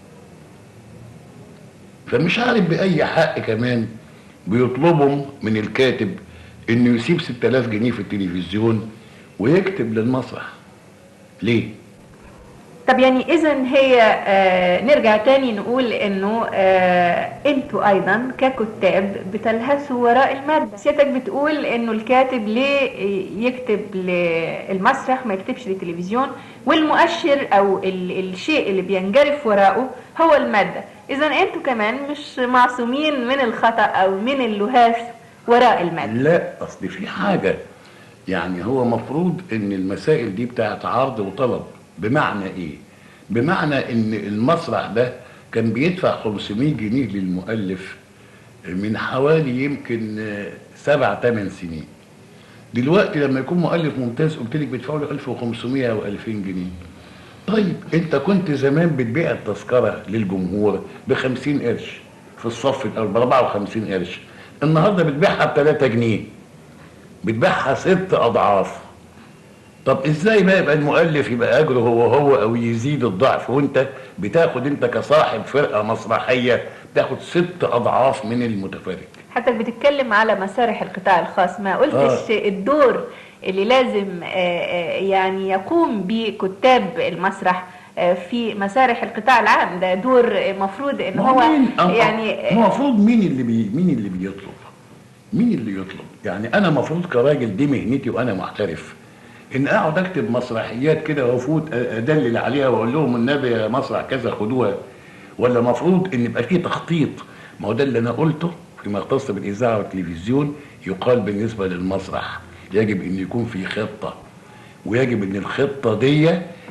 فمش عارف بأي حق كمان بيطلبهم من الكاتب انه يسيب 6000 جنيه في التلفزيون ويكتب للمسرح ليه؟ طب يعني اذا هي آه نرجع تاني نقول انه آه انتوا ايضا ككتاب بتلهثوا وراء الماده سيادتك بتقول انه الكاتب ليه يكتب للمسرح ما يكتبش للتلفزيون والمؤشر او ال الشيء اللي بينجرف وراءه هو الماده اذا انتوا كمان مش معصومين من الخطا او من اللهاث وراء الماده لا اصل في حاجه يعني هو مفروض ان المسائل دي بتاعت عرض وطلب بمعنى ايه بمعنى ان المسرح ده كان بيدفع 500 جنيه للمؤلف من حوالي يمكن آه، سبع ثمان سنين دلوقتي لما يكون مؤلف ممتاز قلت لك بيدفعوا له 1500 او 2000 جنيه طيب انت كنت زمان بتبيع التذكره للجمهور ب 50 قرش في الصف الاول ب 54 قرش النهارده بتبيعها ب 3 جنيه بتبيعها ست اضعاف طب ازاي بقى يبقى المؤلف يبقى اجره هو هو او يزيد الضعف وانت بتاخد انت كصاحب فرقه مسرحيه تاخد ست اضعاف من المتفرج حضرتك بتتكلم على مسارح القطاع الخاص ما قلتش آه. الدور اللي لازم آه، آه، يعني يقوم به كتاب المسرح آه، في مسارح القطاع العام ده دور مفروض ان هو يعني المفروض مين اللي بي مين اللي بيطلب مين اللي يطلب يعني انا المفروض كراجل دي مهنتي وانا محترف ان اقعد اكتب مسرحيات كده وافوت ادلل عليها واقول لهم النبي يا مسرح كذا خدوها ولا المفروض ان يبقى في تخطيط ما هو ده اللي انا قلته فيما يختص بالاذاعه والتلفزيون يقال بالنسبه للمسرح يجب ان يكون في خطه ويجب ان الخطه دي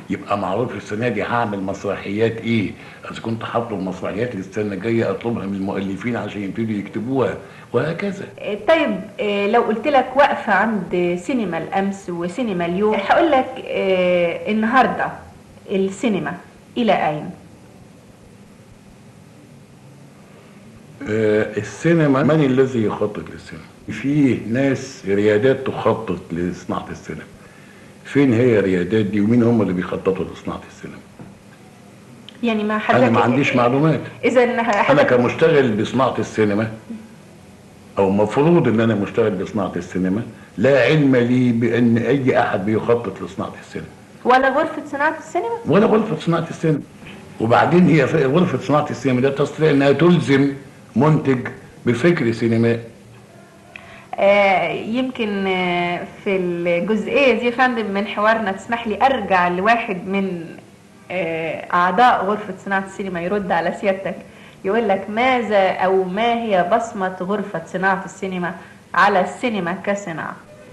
يبقى معروف السنه دي هعمل مسرحيات ايه اذا كنت هطلب مسرحيات السنه الجايه اطلبها من المؤلفين عشان يبتدوا يكتبوها وهكذا آه، طيب آه، لو قلت لك واقفة عند سينما الأمس وسينما اليوم هقول لك آه، النهاردة السينما إلى أين؟ آه، السينما من الذي يخطط للسينما في ناس ريادات تخطط لصناعه السينما فين هي الريادات دي ومين هم اللي بيخططوا لصناعه السينما يعني ما حضرتك انا ما عنديش معلومات إذا انا حضرتك كمشتغل بصناعه السينما او مفروض ان انا مشتغل بصناعه السينما لا علم لي بان اي احد بيخطط لصناعه السينما ولا غرفة صناعة السينما؟ ولا غرفه صناعه السينما وبعدين هي ف- غرفه صناعه السينما ده تستطيع انها تلزم منتج بفكر سينمائي آه، يمكن آه، في الجزئية دي يا فندم من حوارنا تسمح لي أرجع لواحد من آه، أعضاء غرفة صناعة السينما يرد على سيادتك يقول لك ماذا أو ما هي بصمة غرفة صناعة السينما على السينما كصناعة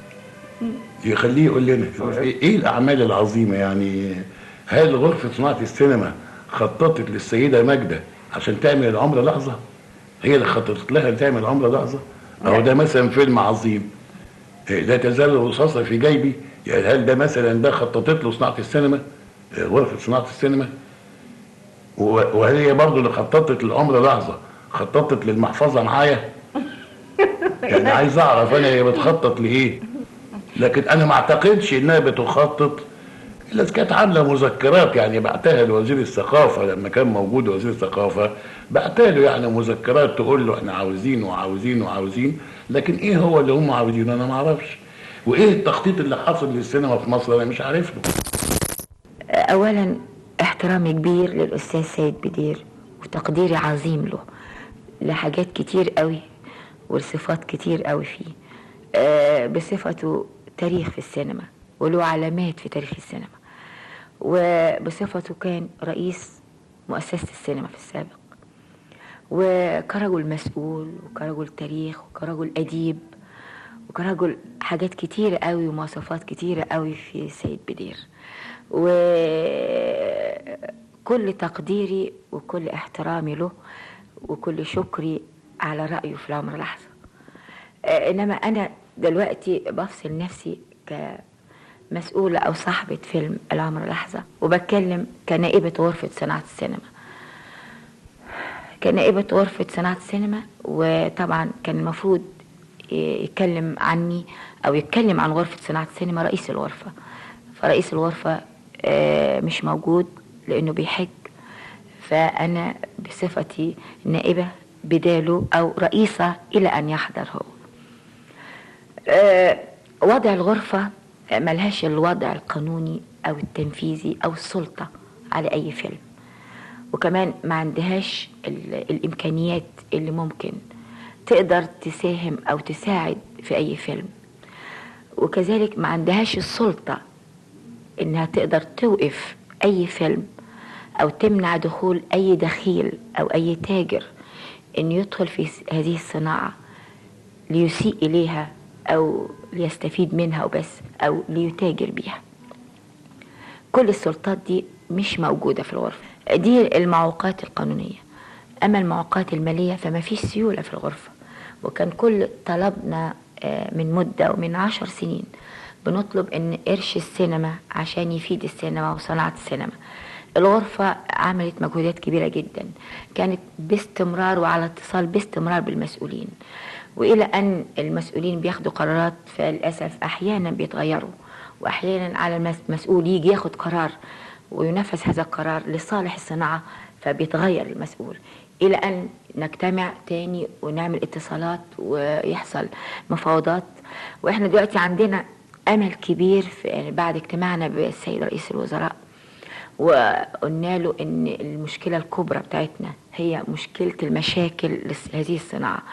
يخليه يقول لنا ايه الاعمال العظيمه يعني هل غرفه صناعه السينما خططت للسيده ماجده عشان تعمل العمره لحظه هي اللي خططت لها تعمل العمره لحظه او ده مثلا فيلم عظيم إيه، لا تزال الرصاصه في جيبي يعني هل ده مثلا ده خططت له صناعه السينما إيه، غرفه صناعه السينما و- وهل هي برضه اللي خططت للعمره لحظه خططت للمحفظه معايا يعني عايز اعرف انا هي بتخطط لايه لكن انا ما اعتقدش انها بتخطط الا إذا كانت عامله مذكرات يعني بعتها لوزير الثقافه لما كان موجود وزير الثقافه بعتها له يعني مذكرات تقول له احنا عاوزين وعاوزين وعاوزين لكن ايه هو اللي هم عاوزينه انا ما اعرفش وايه التخطيط اللي حصل للسينما في مصر انا مش عارف له أولا احترامي كبير للأستاذ سيد بدير وتقديري عظيم له لحاجات كتير قوي ولصفات كتير قوي فيه آه، بصفته تاريخ في السينما وله علامات في تاريخ السينما وبصفته كان رئيس مؤسسة السينما في السابق وكرجل مسؤول وكرجل تاريخ وكرجل أديب وكرجل حاجات كتيرة قوي ومواصفات كتيرة قوي في سيد بدير وكل تقديري وكل احترامي له وكل شكري على رأيه في العمر لحظة آه، إنما أنا دلوقتي بفصل نفسي كمسؤولة أو صاحبة فيلم العمر لحظة وبتكلم كنائبة غرفة صناعة السينما كنائبة غرفة صناعة السينما وطبعا كان المفروض يتكلم عني أو يتكلم عن غرفة صناعة السينما رئيس الغرفة فرئيس الغرفة آه، مش موجود لأنه بيحج فأنا بصفتي نائبة بداله أو رئيسة إلى أن يحضر هو آه، وضع الغرفة ملهاش الوضع القانوني أو التنفيذي أو السلطة على أي فيلم وكمان ما عندهاش ال- الإمكانيات اللي ممكن تقدر تساهم أو تساعد في أي فيلم وكذلك ما عندهاش السلطة إنها تقدر توقف أي فيلم أو تمنع دخول أي دخيل أو أي تاجر إن يدخل في س- هذه الصناعة ليسيء إليها أو ليستفيد منها وبس أو ليتاجر بيها كل السلطات دي مش موجودة في الغرفة دي المعوقات القانونية أما المعوقات المالية فما فيش سيولة في الغرفة وكان كل طلبنا آه، من مدة ومن عشر سنين بنطلب ان قرش السينما عشان يفيد السينما وصناعة السينما الغرفة عملت مجهودات كبيرة جدا كانت باستمرار وعلى اتصال باستمرار بالمسؤولين وإلى أن المسؤولين بياخدوا قرارات فللأسف أحيانا بيتغيروا وأحيانا على المس- المسؤول يجي ياخد قرار وينفذ هذا القرار لصالح الصناعة فبيتغير المسؤول إلى أن نجتمع تاني ونعمل اتصالات ويحصل مفاوضات وإحنا دلوقتي عندنا أمل كبير في يعني بعد اجتماعنا بالسيد رئيس الوزراء وقلنا له ان المشكله الكبرى بتاعتنا هي مشكله المشاكل لهذه الصناعه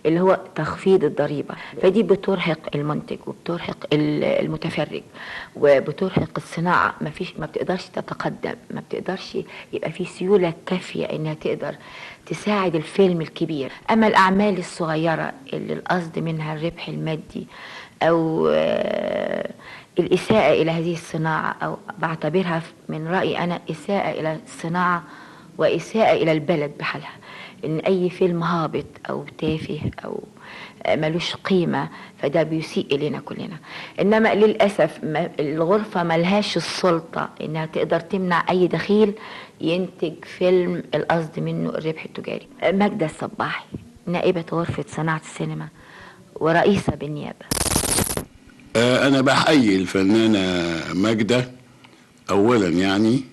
اللي هو تخفيض الضريبة فدي بترهق المنتج وبترهق ال- المتفرج وبترهق الصناعة ما فيش ما بتقدرش تتقدم ما بتقدرش يبقى في سيولة كافية انها تقدر تساعد الفيلم الكبير اما الاعمال الصغيرة اللي القصد منها الربح المادي او آه، الاساءة الى هذه الصناعة او بعتبرها من رأيي انا اساءة الى الصناعة واساءة الى البلد بحالها ان اي فيلم هابط او تافه او ملوش قيمة فده بيسيء إلينا كلنا إنما للأسف ما الغرفة ملهاش السلطة إنها تقدر تمنع أي دخيل ينتج فيلم القصد منه الربح التجاري ماجدة الصباحي نائبة غرفة صناعة السينما ورئيسة بالنيابة آه، أنا بحيي الفنانة ماجدة أولا يعني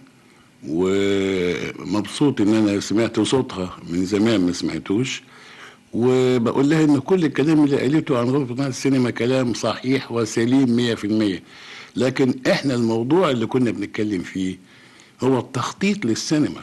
ومبسوط إن أنا سمعت صوتها من زمان ما سمعتوش وبقول لها إن كل الكلام اللي قالته عن غرفة صناعة السينما كلام صحيح وسليم مية في المية لكن إحنا الموضوع اللي كنا بنتكلم فيه هو التخطيط للسينما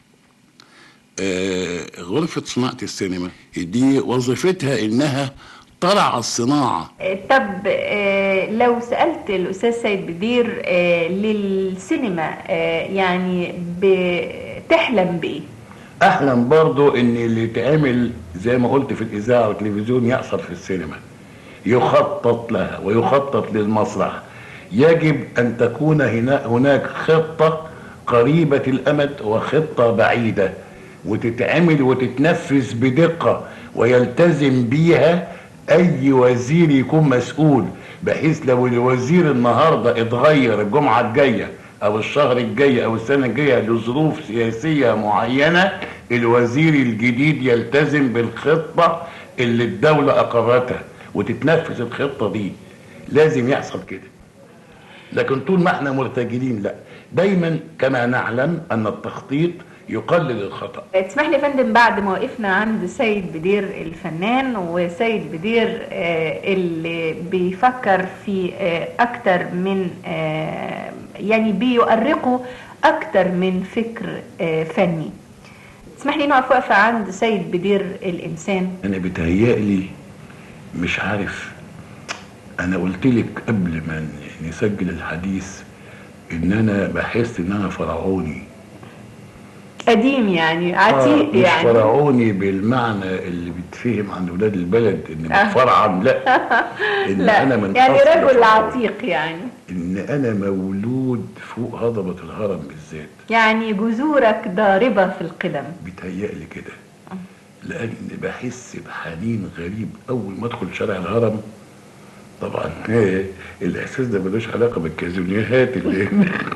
آه، غرفة صناعة السينما دي وظيفتها إنها ترعى الصناعة طب آه، لو سألت الأستاذ سيد بدير آه، للسينما آه، يعني بتحلم بإيه؟ احلم برضو ان اللي يتعمل زي ما قلت في الاذاعه والتلفزيون يحصل في السينما يخطط لها ويخطط للمسرح يجب ان تكون هنا هناك خطه قريبه الامد وخطه بعيده وتتعمل وتتنفذ بدقه ويلتزم بيها اي وزير يكون مسؤول بحيث لو الوزير النهارده اتغير الجمعه الجايه او الشهر الجاي او السنه الجايه لظروف سياسيه معينه الوزير الجديد يلتزم بالخطه اللي الدوله اقرتها وتتنفذ الخطه دي لازم يحصل كده لكن طول ما احنا مرتجلين لا دايما كما نعلم ان التخطيط يقلل الخطا تسمح لي يا فندم بعد ما وقفنا عند سيد بدير الفنان وسيد بدير آه، اللي بيفكر في آه، أكتر من آه، يعني بيؤرقه أكتر من فكر آه، فني تسمح لي نقف وقفة عند سيد بدير الإنسان انا بتهيألي مش عارف انا قلت لك قبل ما ن- نسجل الحديث ان انا بحس ان انا فرعوني قديم يعني آه، عتيق مش يعني فرعوني بالمعنى اللي بيتفهم عن ولاد البلد ان آه. متفرعن لا ان لا انا من يعني أصل رجل فرعون. عتيق يعني ان انا مولود فوق هضبة الهرم بالذات يعني جذورك ضاربة في القدم بيتهيألي كده لان بحس بحنين غريب اول ما ادخل شارع الهرم طبعا إيه، الاحساس ده ملوش علاقه بالكازونيهات اللي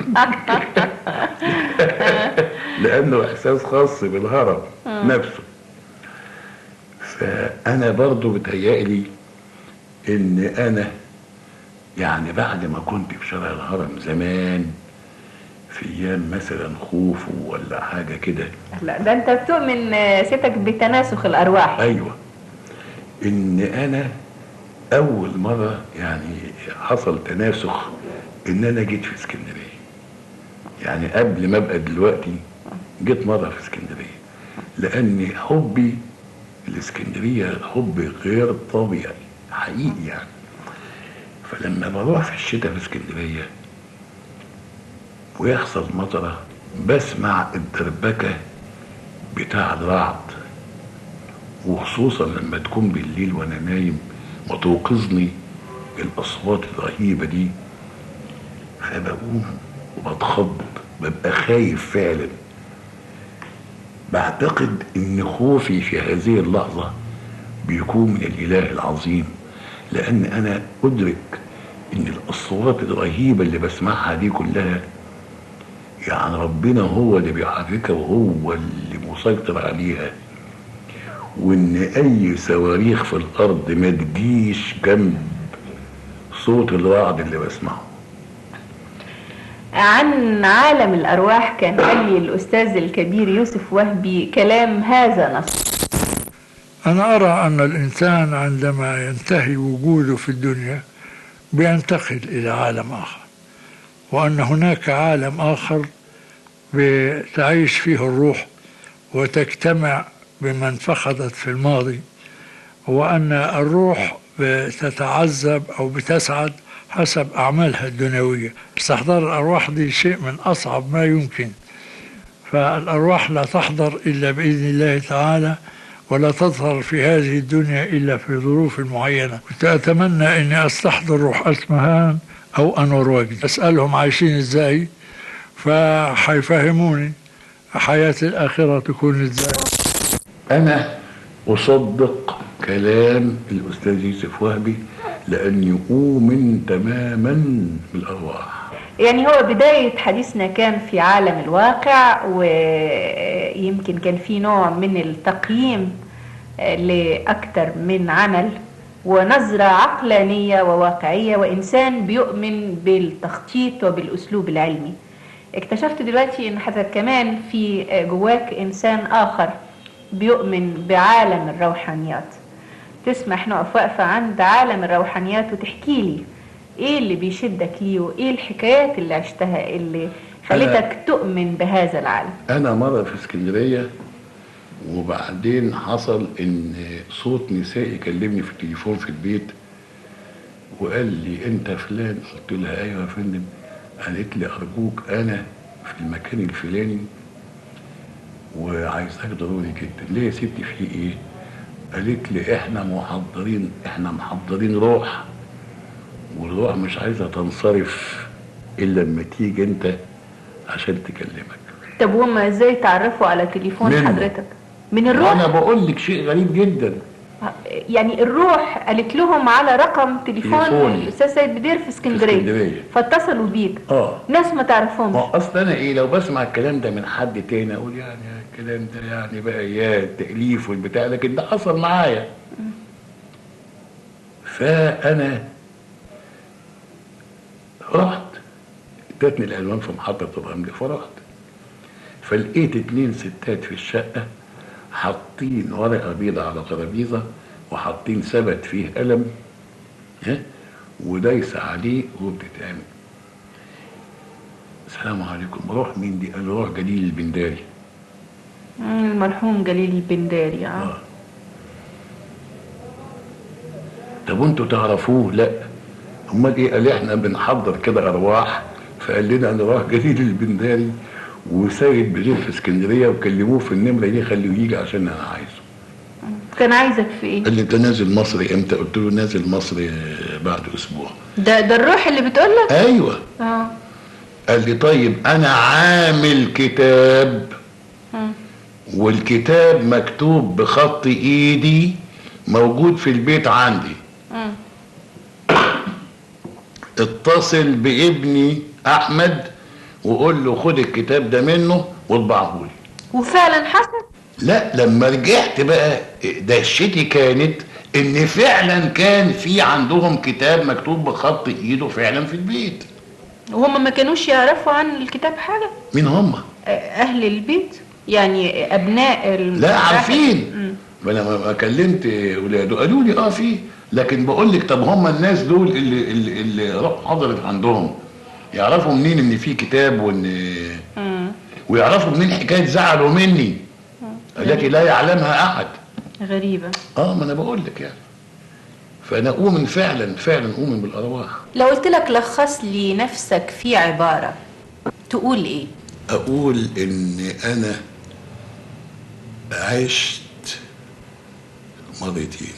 لانه احساس خاص بالهرم مم. نفسه فانا برضو بتهيألي ان انا يعني بعد ما كنت في شارع الهرم زمان في ايام مثلا خوفو ولا حاجه كده لا ده انت بتؤمن آه، ستك بتناسخ الارواح ايوه ان انا اول مره يعني حصل تناسخ ان انا جيت في اسكندريه يعني قبل ما ابقى دلوقتي جيت مره في اسكندريه لان حبي الاسكندريه حب غير طبيعي حقيقي يعني فلما بروح في الشتاء في اسكندريه ويحصل مطره بسمع الدربكه بتاع الرعد وخصوصا لما تكون بالليل وانا نايم وتوقظني الاصوات الرهيبه دي فبقوم وبتخض ببقى خايف فعلا بعتقد ان خوفي في هذه اللحظه بيكون من الاله العظيم لان انا ادرك ان الاصوات الرهيبه اللي بسمعها دي كلها يعني ربنا هو اللي بيحركها وهو اللي مسيطر عليها وان اي صواريخ في الارض ما تجيش جنب صوت الرعد اللي بسمعه عن عالم الارواح كان قال لي الاستاذ الكبير يوسف وهبي كلام هذا نص أنا أرى أن الإنسان عندما ينتهي وجوده في الدنيا بينتقل إلى عالم آخر وأن هناك عالم آخر بتعيش فيه الروح وتجتمع بمن فقدت في الماضي هو أن الروح بتتعذب أو بتسعد حسب أعمالها الدنيوية استحضار الأرواح دي شيء من أصعب ما يمكن فالأرواح لا تحضر إلا بإذن الله تعالى ولا تظهر في هذه الدنيا إلا في ظروف معينة كنت أتمنى أني أستحضر روح أسمهان أو أنور وجدي أسألهم عايشين إزاي فحيفهموني حياة الآخرة تكون إزاي أنا أصدق كلام الأستاذ يوسف وهبي لأني أؤمن تماما بالأرواح يعني هو بداية حديثنا كان في عالم الواقع ويمكن كان في نوع من التقييم لأكثر من عمل ونظرة عقلانية وواقعية وإنسان بيؤمن بالتخطيط وبالأسلوب العلمي اكتشفت دلوقتي ان حضرتك كمان في جواك انسان اخر بيؤمن بعالم الروحانيات تسمح نقف واقفة عند عالم الروحانيات وتحكي لي ايه اللي بيشدك ليه وايه الحكايات اللي عشتها اللي خلتك تؤمن بهذا العالم أنا مرة في اسكندرية وبعدين حصل إن صوت نسائي كلمني في التليفون في البيت وقال لي أنت فلان قلت لها أيوه يا فندم قالت لي أرجوك أنا في المكان الفلاني وعايزاك ضروري جدا ليه يا ستي في إيه؟ قالت لي إحنا محضرين إحنا محضرين روح والروح مش عايزة تنصرف إلا لما تيجي أنت عشان تكلمك طب وهم ازاي تعرفوا على تليفون منه. حضرتك من الروح أنا بقول لك شيء غريب جدا يعني الروح قالت لهم على رقم تليفون تليفوني. الاستاذ سيد بدير في اسكندريه اسكندرية. فاتصلوا بيك اه ناس ما تعرفهمش ما هو اصل انا ايه لو بسمع الكلام ده من حد تاني اقول يعني الكلام ده يعني بقى يا التاليف والبتاع لكن ده حصل معايا فانا رحت ادتني الالوان في محطه الرمل فرحت فلقيت اتنين ستات في الشقه حاطين ورقه بيضة على ترابيزه وحاطين سبت فيه قلم ها ودايسه عليه وبتتعمل السلام عليكم روح مين دي؟ قال روح جليل البنداري مم، المرحوم جليل البنداري اه طب وانتوا تعرفوه؟ لا امال ايه؟ قال احنا بنحضر كده ارواح فقال لنا انا راح جليل البنداري وسيد بدير في اسكندريه وكلموه في النمره دي خليه يجي عشان انا عايزه كان عايزك في ايه قال لي انت نازل مصر امتى؟ قلت له نازل مصر آه، بعد اسبوع ده ده الروح اللي بتقولك ايوه اه قال لي طيب انا عامل كتاب مم. والكتاب مكتوب بخط ايدي موجود في البيت عندي مم. اتصل بابني احمد وقول له خد الكتاب ده منه واطبعه لي وفعلا حصل لا لما رجعت بقى دهشتي كانت ان فعلا كان في عندهم كتاب مكتوب بخط ايده فعلا في البيت وهم ما كانوش يعرفوا عن الكتاب حاجه مين هم آه، اهل البيت يعني ابناء ال- لا عارفين مم. ما انا ما كلمت ولاده قالوا لي اه في لكن بقول لك طب هم الناس دول اللي اللي, اللي راح حضرت عندهم يعرفوا منين ان في كتاب وان مم. ويعرفوا منين حكايه زعلوا مني التي لا يعلمها احد غريبه اه ما انا بقول لك يعني فانا اؤمن فعلا فعلا اؤمن بالارواح لو قلت لك لخص لي نفسك في عباره تقول ايه اقول ان انا عشت مرتين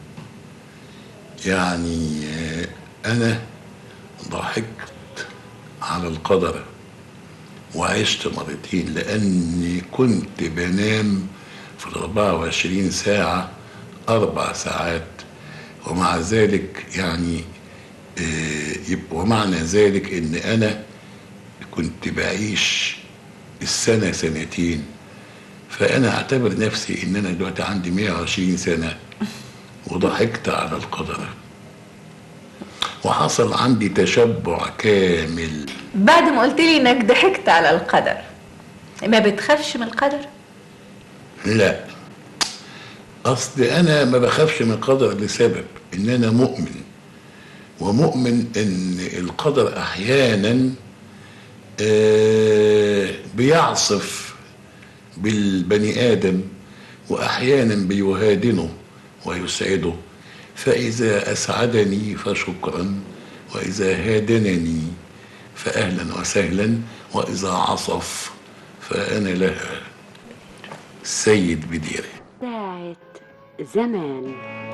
يعني آه، انا ضحكت على القدر وعشت مرتين لاني كنت بنام في ال 24 ساعة أربع ساعات ومع ذلك يعني آه، يبقى ومعنى ذلك إن أنا كنت بعيش السنة سنتين فأنا أعتبر نفسي إن أنا دلوقتي عندي 120 سنة وضحكت على القدر وحصل عندي تشبع كامل بعد ما قلت لي انك ضحكت على القدر ما بتخافش من القدر لا اصل انا ما بخافش من القدر لسبب ان انا مؤمن ومؤمن ان القدر احيانا آه، بيعصف بالبني ادم واحيانا بيهادنه ويسعده فإذا أسعدني فشكرا وإذا هادنني فأهلا وسهلا وإذا عصف فأنا لها السيد بديره ساعة زمان